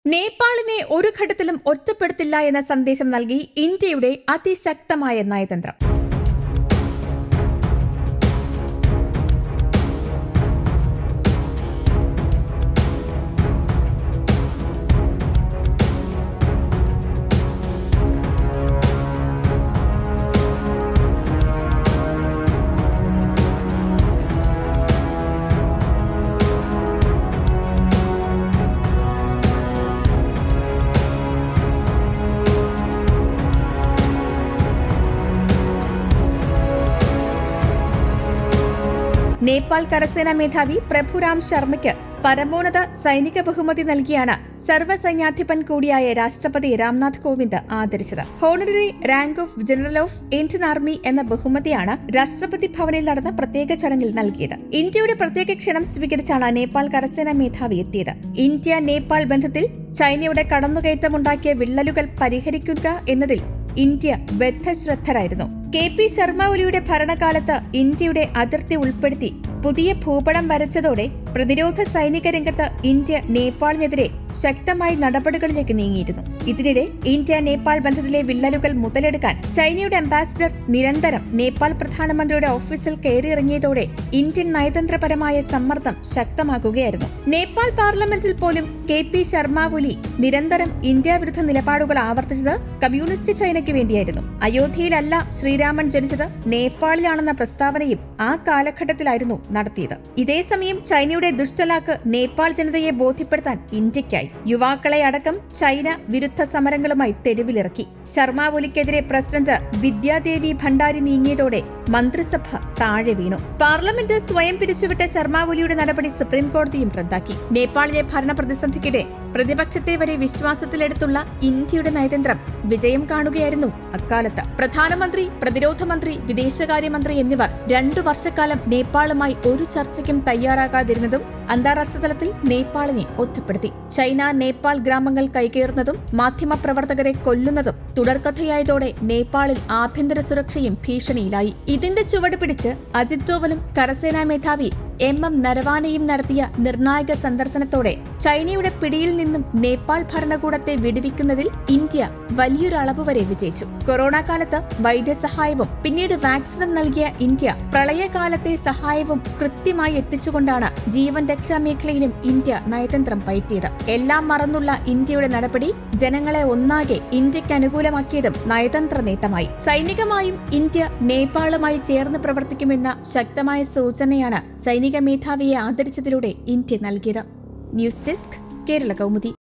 നേപ്പാളിനെ ഒരു ഘട്ടത്തിലും ഒറ്റപ്പെടുത്തില്ല എന്ന സന്ദേശം നൽകി ഇന്ത്യയുടെ അതിശക്തമായ നയതന്ത്രം നേപ്പാൾ കരസേനാ മേധാവി പ്രഭുരാം ശർമ്മയ്ക്ക് പരമോന്നത സൈനിക ബഹുമതി നൽകിയാണ് സർവ്വസൈന്യാധിപൻ കൂടിയായ രാഷ്ട്രപതി രാംനാഥ് കോവിന്ദ് ആദരിച്ചത് honorary rank of general of Indian army എന്ന ബഹുമതിയാണ് രാഷ്ട്രപതി ഭവനിൽ നടന്ന പ്രത്യേക ചടങ്ങിൽ നൽകിയത് ഇന്ത്യയുടെ പ്രത്യേക ക്ഷണം സ്വീകരിച്ചാണ് നേപ്പാൾ കരസേനാ മേധാവി എത്തിയത് ഇന്ത്യ നേപ്പാൾ ബന്ധത്തിൽ ചൈനയുടെ കടന്നുകയറ്റമുണ്ടാക്കിയ വിള്ളലുകൾ പരിഹരിക്കുക എന്നതിൽ ഇന്ത്യ ബദ്ധശ്രദ്ധരായിരുന്നു കെ പി ശർമ്മ ഒലിയുടെ ഭരണകാലത്ത് ഇന്ത്യയുടെ അതിർത്തി ഉൾപ്പെടുത്തി പുതിയ ഭൂപടം വരച്ചതോടെ പ്രതിരോധ സൈനിക രംഗത്ത് ഇന്ത്യ നേപ്പാളിനെതിരെ ശക്തമായ നടപടികളിലേക്ക് നീങ്ങിയിരുന്നു ഇതിനിടെ ഇന്ത്യ നേപ്പാൾ ബന്ധത്തിലെ വിള്ളലുകൾ മുതലെടുക്കാൻ ചൈനയുടെ അംബാസിഡർ നിരന്തരം നേപ്പാൾ പ്രധാനമന്ത്രിയുടെ ഓഫീസിൽ കയറിയിറങ്ങിയതോടെ ഇന്ത്യൻ നയതന്ത്രപരമായ സമ്മർദ്ദം ശക്തമാകുകയായിരുന്നു നേപ്പാൾ പാർലമെന്റിൽ പോലും കെ പി ശർമ്മ ഒലി നിരന്തരം ഇന്ത്യ വിരുദ്ധ നിലപാടുകൾ ആവർത്തിച്ചത് കമ്മ്യൂണിസ്റ്റ് ചൈനയ്ക്ക് വേണ്ടിയായിരുന്നു അയോധ്യയിലല്ല ശ്രീരാമൻ ജനിച്ചത് നേപ്പാളിലാണെന്ന പ്രസ്താവനയും ആ കാലഘട്ടത്തിലായിരുന്നു നടത്തിയത് ഇതേസമയം ചൈനയുടെ ദുഷ്ടലാക്ക് നേപ്പാൾ ജനതയെ ബോധ്യപ്പെടുത്താൻ ഇന്ത്യയ്ക്കായി യുവാക്കളെ അടക്കം ചൈന വിരുദ്ധ സമരങ്ങളുമായി തെരുവിലിറക്കി ശർമ്മ ഒലിക്കെതിരെ പ്രസിഡന്റ് വിദ്യാദേവി ഭണ്ഡാരി നീങ്ങിയതോടെ മന്ത്രിസഭ താഴെ വീണു പാർലമെന്റ് സ്വയം പിരിച്ചുവിട്ട ശർമ്മ ഒലിയുടെ നടപടി സുപ്രീം കോടതിയും റദ്ദാക്കി നേപ്പാളിലെ ഭരണ പ്രതിസന്ധിക്കിടെ പ്രതിപക്ഷത്തെ വരെ വിശ്വാസത്തിലെടുത്തുള്ള ഇന്ത്യയുടെ നയതന്ത്രം വിജയം കാണുകയായിരുന്നു അക്കാലത്ത് പ്രധാനമന്ത്രി പ്രതിരോധ മന്ത്രി വിദേശകാര്യമന്ത്രി എന്നിവർ രണ്ടു വർഷക്കാലം നേപ്പാളുമായി ഒരു ചർച്ചയ്ക്കും തയ്യാറാകാതിരുന്നതും അന്താരാഷ്ട്ര തലത്തിൽ നേപ്പാളിനെ ഒറ്റപ്പെടുത്തി ചൈന നേപ്പാൾ ഗ്രാമങ്ങൾ കൈകേറുന്നതും മാധ്യമപ്രവർത്തകരെ കൊല്ലുന്നതും തുടർക്കഥയായതോടെ നേപ്പാളിൽ ആഭ്യന്തര സുരക്ഷയും ഭീഷണിയിലായി ഇതിന്റെ ചുവട് പിടിച്ച് അജിത് ഡോവലും കരസേനാ മേധാവി എം എം നരവാനയും നടത്തിയ നിർണായക സന്ദർശനത്തോടെ ചൈനയുടെ പിടിയിൽ നിന്നും നേപ്പാൾ ഭരണകൂടത്തെ വിടുവിക്കുന്നതിൽ ഇന്ത്യ വലിയൊരു അളവ് വരെ വിജയിച്ചു കൊറോണ കാലത്ത് വൈദ്യസഹായവും പിന്നീട് വാക്സിനും നൽകിയ ഇന്ത്യ പ്രളയകാലത്തെ സഹായവും കൃത്യമായി എത്തിച്ചുകൊണ്ടാണ് ജീവൻ രക്ഷാ മേഖലയിലും ഇന്ത്യ നയതന്ത്രം പയറ്റിയത് എല്ലാം മറന്നുള്ള ഇന്ത്യയുടെ നടപടി ജനങ്ങളെ ഒന്നാകെ ഇന്ത്യക്ക് അനുകൂലമാക്കിയതും നയതന്ത്ര നേട്ടമായി സൈനികമായും ഇന്ത്യ നേപ്പാളുമായി ചേർന്ന് പ്രവർത്തിക്കുമെന്ന ശക്തമായ സൂചനയാണ് സൈനിക മേധാവിയെ ആദരിച്ചതിലൂടെ ഇന്ത്യ നൽകിയത് ന്യൂസ് ഡെസ്ക് കേരള കൗമുദി